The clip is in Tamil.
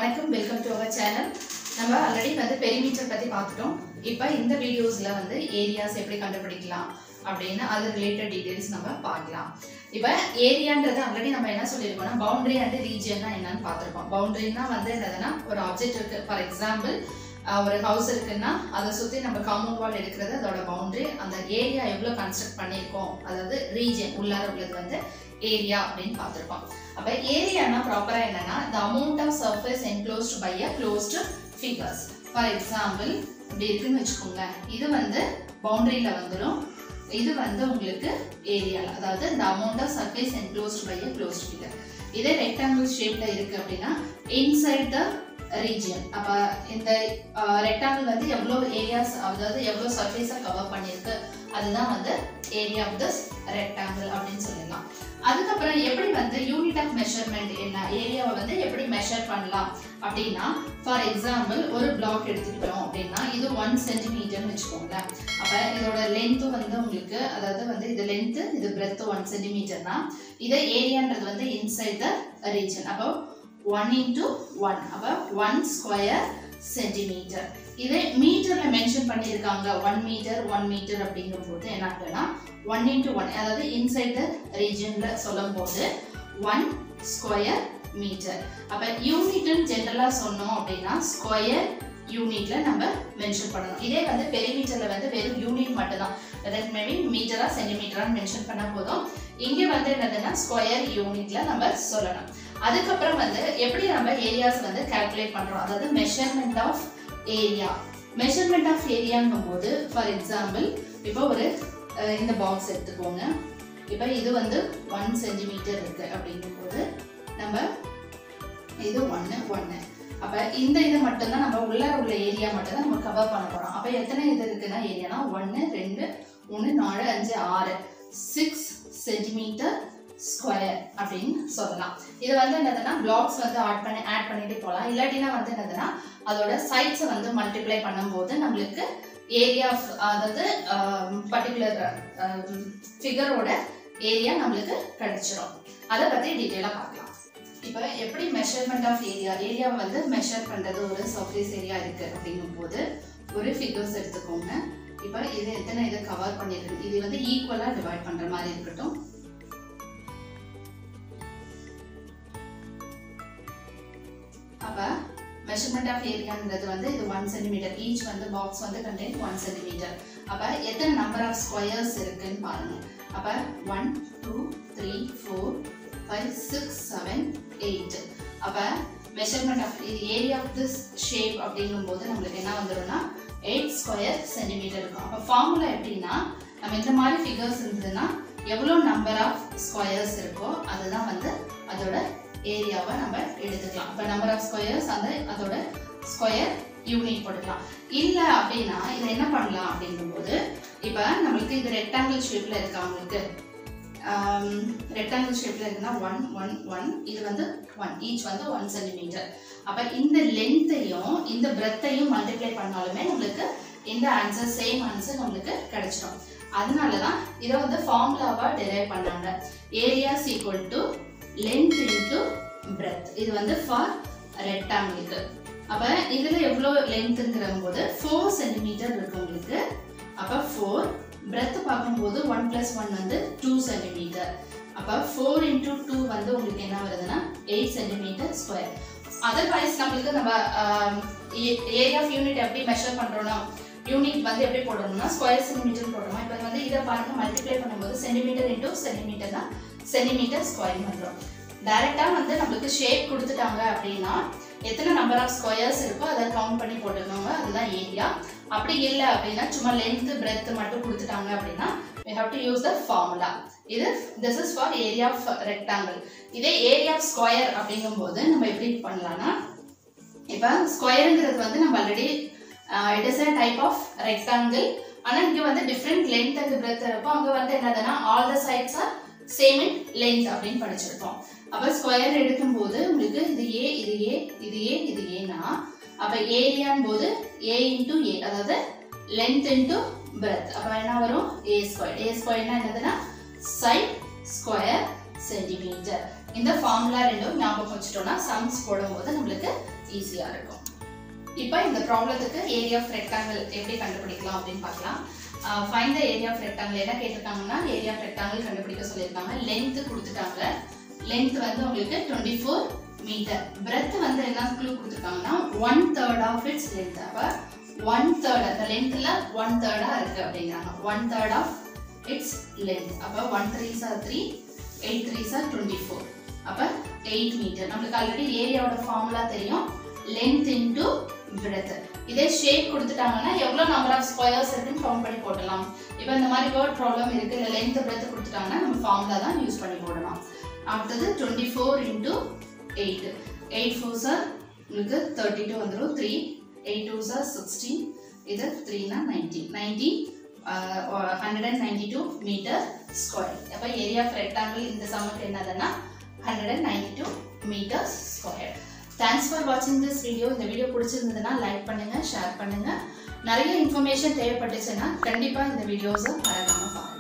வணக்கம் வெல்கம் டு அவர் சேனல் நம்ம ஆல்ரெடி வந்து பெரிமீட்டர் பற்றி பார்த்துட்டோம் இப்போ இந்த வீடியோஸில் வந்து ஏரியாஸ் எப்படி கண்டுபிடிக்கலாம் அப்படின்னு அது ரிலேட்டட் டீடைல்ஸ் நம்ம பார்க்கலாம் இப்போ ஏரியான்றது ஆல்ரெடி நம்ம என்ன சொல்லியிருக்கோம்னா பவுண்டரி அண்ட் ரீஜியன்னா என்னன்னு பார்த்துருக்கோம் பவுண்டரினா வந்து என்னதுன்னா ஒரு ஆப்ஜெக்ட் இருக்கு ஃபார் எக்ஸாம்பிள் ஒரு ஹவுஸ் இருக்குன்னா அதை சுற்றி நம்ம காம்பவுண்ட் வால் எடுக்கிறது அதோட பவுண்டரி அந்த ஏரியா எவ்வளோ கன்ஸ்ட்ரக்ட் பண்ணியிருக்கோம் அதாவது ரீஜன் உள்ளார உள்ளது வந்து ஏரியா அப்படின்னு பார்த்துருக்கோம் அப்போ ஏரியானா ப்ராப்பராக என்னன்னா the amount of surface enclosed by a closed figures for example இப்படி இருக்குன்னு வச்சுக்கோங்க இது வந்து பவுண்டரியில் வந்துடும் இது வந்து உங்களுக்கு ஏரியாவில் அதாவது the amount of surface enclosed by a closed figure இதே ரெக்டாங்கிள் ஷேப்பில் இருக்குது அப்படின்னா இன்சைட் த ரீஜியன் அப்போ இந்த ரெக்டாங்கிள் வந்து எவ்வளோ ஏரியாஸ் அதாவது எவ்வளோ சர்ஃபேஸை கவர் பண்ணியிருக்கு அதுதான் வந்து ஏரியா ஆஃப் திஸ் ரெக்டாங்கிள் அப்படின்னு சொல்லலாம் அதுக்கப்புறம் எப்படி வந்து யூனிட் ஆஃப் மெஷர்மெண்ட் என்ன ஏரியாவை வந்து எப்படி மெஷர் பண்ணலாம் அப்படின்னா ஃபார் எக்ஸாம்பிள் ஒரு பிளாக் எடுத்துக்கிட்டோம் அப்படின்னா இது ஒன் சென்டிமீட்டர்னு வச்சுக்கோங்க அப்போ இதோட லென்த்து வந்து உங்களுக்கு அதாவது வந்து இது லென்த்து இது பிரெத்து ஒன் சென்டிமீட்டர்னா இதை ஏரியான்றது வந்து இன்சைட் த ரீஜன் அப்போ ஒன் இன்ட்டு ஒன் அப்போ ஒன் ஸ்கொயர் சென்டிமீட்டர் இதே மீட்டரில் மென்ஷன் பண்ணியிருக்காங்க ஒன் மீட்டர் ஒன் மீட்டர் அப்படிங்கும்போது என்ன ஆகுதுன்னா ஒன் இன்ட்டு ஒன் அதாவது இன்சைட் த ரீஜனில் சொல்லும் போது ஒன் ஸ்கொயர் மீட்டர் அப்போ யூனிட்னு ஜென்ரலாக சொன்னோம் அப்படின்னா ஸ்கொயர் யூனிட்ல நம்ம மென்ஷன் பண்ணணும் இதே வந்து பெரிமீட்டர்ல வந்து வெறும் யூனிட் மட்டும்தான் அதாவது மேபி மீட்டரா சென்டிமீட்டரான்னு மென்ஷன் பண்ண போதும் இங்கே வந்து என்னதுன்னா ஸ்கொயர் யூனிட்ல நம்ம சொல்லணும் அதுக்கப்புறம் வந்து எப்படி நம்ம ஏரியாஸ் வந்து கால்குலேட் பண்றோம் அதாவது measurement of area measurement of ஏரியாங்கும் போது ஃபார் எக்ஸாம்பிள் இப்போ ஒரு அஹ், இந்த பாக்ஸ் எடுத்துக்கோங்க இப்போ இது வந்து ஒன் சென்டிமீட்டர் இருக்கு அப்படிங்கும்போது நம்ம இது ஒன்று ஒன்று அப்போ இந்த இது மட்டும்தான் நம்ம உள்ளார உள்ள ஏரியா மட்டும்தான் நம்ம கவர் பண்ண போகிறோம் அப்போ எத்தனை இது இருக்குன்னா ஏரியானா ஒன்று ரெண்டு மூணு நாலு அஞ்சு ஆறு சிக்ஸ் சென்டிமீட்டர் ஸ்கொயர் அப்படின்னு சொல்லலாம் இது வந்து என்னதுன்னா பிளாக்ஸ் வந்து ஆட் பண்ணி ஆட் பண்ணிட்டு போகலாம் இல்லாட்டினா வந்து என்னதுன்னா அதோட சைட்ஸை வந்து மல்டிப்ளை பண்ணும்போது நம்மளுக்கு ஏரியா அதாவது பர்டிகுலர் ஃபிகரோட ஏரியா நம்மளுக்கு கிடைச்சிரும் அதை பற்றி டீட்டெயிலாக பார்க்கலாம் இப்போ எப்படி மெஷர்மெண்ட் ஆஃப் ஏரியா ஏரியாவை வந்து மெஷர் பண்ணுறது ஒரு சர்ஃபேஸ் ஏரியா இருக்குது அப்படிங்கும்போது ஒரு ஃபிகர்ஸ் எடுத்துக்கோங்க இப்போ இது எத்தனை இதை கவர் பண்ணியிருக்கு இது வந்து ஈக்குவலாக டிவைட் பண்ணுற மாதிரி இருக்கட்டும் அப்போ மெஷர்மெண்ட் ஆஃப் ஏரியாங்கிறது வந்து இது ஒன் சென்டிமீட்டர் ஈச் வந்து பாக்ஸ் வந்து கண்டெயின் ஒன் சென்டிமீட்டர் அப்போ எத்தனை நம்பர் ஆஃப் ஸ்கொயர்ஸ் இருக்குன்னு பாருங்க அப்போ one two three four five six seven eight அப்போ measurement of area of this shape அப்படிங்கும்போது நம்மளுக்கு என்ன வந்துடும்னா எயிட் ஸ்கொயர் சென்டிமீட்டர் இருக்கும் அப்போ ஃபார்முலா எப்படின்னா நம்ம இந்த மாதிரி ஃபிகர்ஸ் இருந்ததுன்னா எவ்வளோ நம்பர் ஆஃப் ஸ்கொயர்ஸ் இருக்கோ அதுதான் வந்து அதோட ஏரியாவை நம்ம எடுத்துக்கலாம் இப்போ நம்பர் ஆஃப் ஸ்கொயர்ஸ் அந்த அதோட ஸ்கொயர் யூனிட் போட்டுக்கலாம் இல்லை அப்படின்னா இதை என்ன பண்ணலாம் அப்படிங்கும்போது இப்போ நம்மளுக்கு இது ரெக்டாங்கிள் ஷேப்பில் இருக்கா உங்களுக்கு ரெக்டாங்கிள் ஷேப்பில் இருக்குன்னா ஒன் ஒன் ஒன் இது வந்து ஒன் ஈச் வந்து ஒன் சென்டிமீட்டர் அப்போ இந்த லென்த்தையும் இந்த பிரெத்தையும் மல்டிப்ளை பண்ணாலுமே நம்மளுக்கு இந்த ஆன்சர் சேம் ஆன்சர் நம்மளுக்கு கிடைச்சிடும் அதனால தான் இதை வந்து ஃபார்முலாவாக டெரைவ் பண்ணாங்க area is equal to length into breadth இது வந்து ஃபார் ரெக்டாங்கிளுக்கு அப்போ இதில் எவ்வளோ லென்த்துங்கிற போது ஃபோர் சென்டிமீட்டர் இருக்கு உங்களுக்கு அப்போ ஃபோர் பிரெத் பார்க்கும்போது ஒன் ப்ளஸ் ஒன் வந்து டூ சென்டிமீட்டர் அப்போ ஃபோர் இன்டூ டூ வந்து உங்களுக்கு என்ன வருதுன்னா எயிட் சென்டிமீட்டர் ஸ்கொயர் அதர்வைஸ் நம்மளுக்கு நம்ம ஏரியா ஆஃப் யூனிட் எப்படி மெஷர் பண்ணுறோம்னா யூனிட் வந்து எப்படி போடணும்னா ஸ்கொயர் சென்டிமீட்டர் போடணும் இப்போ வந்து இதை பாருங்க மல்டிப்ளை பண்ணும்போது சென்டிமீட்டர் இன்டூ சென்டிமீட்டர் தான் சென்டிமீட்டர் ஸ்கொயர் பண்ணுறோம் டைரெக்டாக வந்து நம்மளுக்கு ஷேப் கொடுத்துட்டாங்க அப்படின்னா எத்தனை நம்பர் ஆஃப் ஸ்கொயர்ஸ் இருக்கோ அதை கவுண்ட் பண்ணி போட்டுக்கோங்க அதுதான் ஏரியா அப்படி இல்லை அப்படின்னா சும்மா லென்த்து பிரெத் மட்டும் கொடுத்துட்டாங்க அப்படின்னா we have to use the formula இது this is for area of rectangle இதே ஏரியா ஆஃப் ஸ்கொயர் அப்படிங்கும்போது நம்ம எப்படி பண்ணலாம்னா இப்போ ஸ்கொயருங்கிறது வந்து நம்ம already it is a type of rectangle ஆனால் இங்கே வந்து டிஃப்ரெண்ட் லென்த் அண்ட் பிரெத் இருக்கும் அங்கே வந்து என்னதுன்னா all the sides are same in length அப்படின்னு படிச்சிருப்போம் அப்போ ஸ்கொயர் எடுக்கும்போது உங்களுக்கு இது ஏ இது ஏ இது ஏ இது ஏனா அப்போ ஏரியான் போது ஏ இன்டூ ஏ அதாவது லென்த் இன்டூ பிரெத் அப்போ என்ன வரும் ஏ ஸ்கொயர் ஏ ஸ்கொயர்னா என்னதுன்னா சைட் ஸ்கொயர் சென்டிமீட்டர் இந்த ஃபார்முலா ரெண்டும் ஞாபகம் வச்சுட்டோம்னா சம்ஸ் போடும்போது நம்மளுக்கு ஈஸியாக இருக்கும் இப்போ இந்த ப்ராப்ளத்துக்கு ஏரியா ஆஃப் ரெக்டாங்கிள் எப்படி கண்டுபிடிக்கலாம் அப்படின்னு பார்க்கலாம் find the area of rectangle என்ன கேட்டிருக்காங்கன்னா ஏரியா ஆஃப் ரெக்டாங்கிள் கண்டுபிடிக்க சொல்லியிருக்காங்க லென்த்து கொடுத்துட்டாங்க லென்த் வந்து உங்களுக்கு டுவெண்ட்டி ஃபோர் மீட்டர் பிரெத் வந்து என்ன க்ளூ கொடுத்துருக்காங்கன்னா one third of its length அப்போ ஒன் தேர்ட் அந்த லென்த்தில் ஒன் தேர்டாக இருக்குது அப்படிங்கிறாங்க one third of its length அப்போ one threes are three eight threes are twenty four அப்போ எயிட் மீட்டர் நம்மளுக்கு ஆல்ரெடி ஏரியாவோட ஃபார்முலா தெரியும் லென்த் இன்டு பிரெத் இதே ஷேப் கொடுத்துட்டாங்கன்னா எவ்வளோ நம்பர் ஆஃப் ஸ்கொயர்ஸ் இருக்குன்னு கவுண்ட் பண்ணி போடலாம் இப்போ இந்த மாதிரி வேர்ட் ப்ராப்ளம் இருக்குது இல்லை லென்த் பிரெத் கொடுத்துட்டாங்கன்னா நம்ம ஃபார்முலா தான் யூஸ் பண்ணி போடலாம் அடுத்தது twenty four into eight eight fours are உங்களுக்கு தேர்ட்டி டூ வந்துடும் three eight twos are sixteen இது த்ரீனா nineteen nineteen hundred and ninety two metre square அப்போ ஏரியா ஆஃப் ரெக்டாங்கிள் இந்த சமக்கு என்னதுன்னா hundred and ninety two metres square thanks for வாட்சிங் திஸ் வீடியோ இந்த வீடியோ பிடிச்சிருந்ததுன்னா லைக் பண்ணுங்கள் ஷேர் பண்ணுங்கள் நிறைய இன்ஃபர்மேஷன் தேவைப்பட்டுச்சுன்னா கண்டிப்பாக இந்த வீடியோஸை மறக்காமல் பாருங்கள்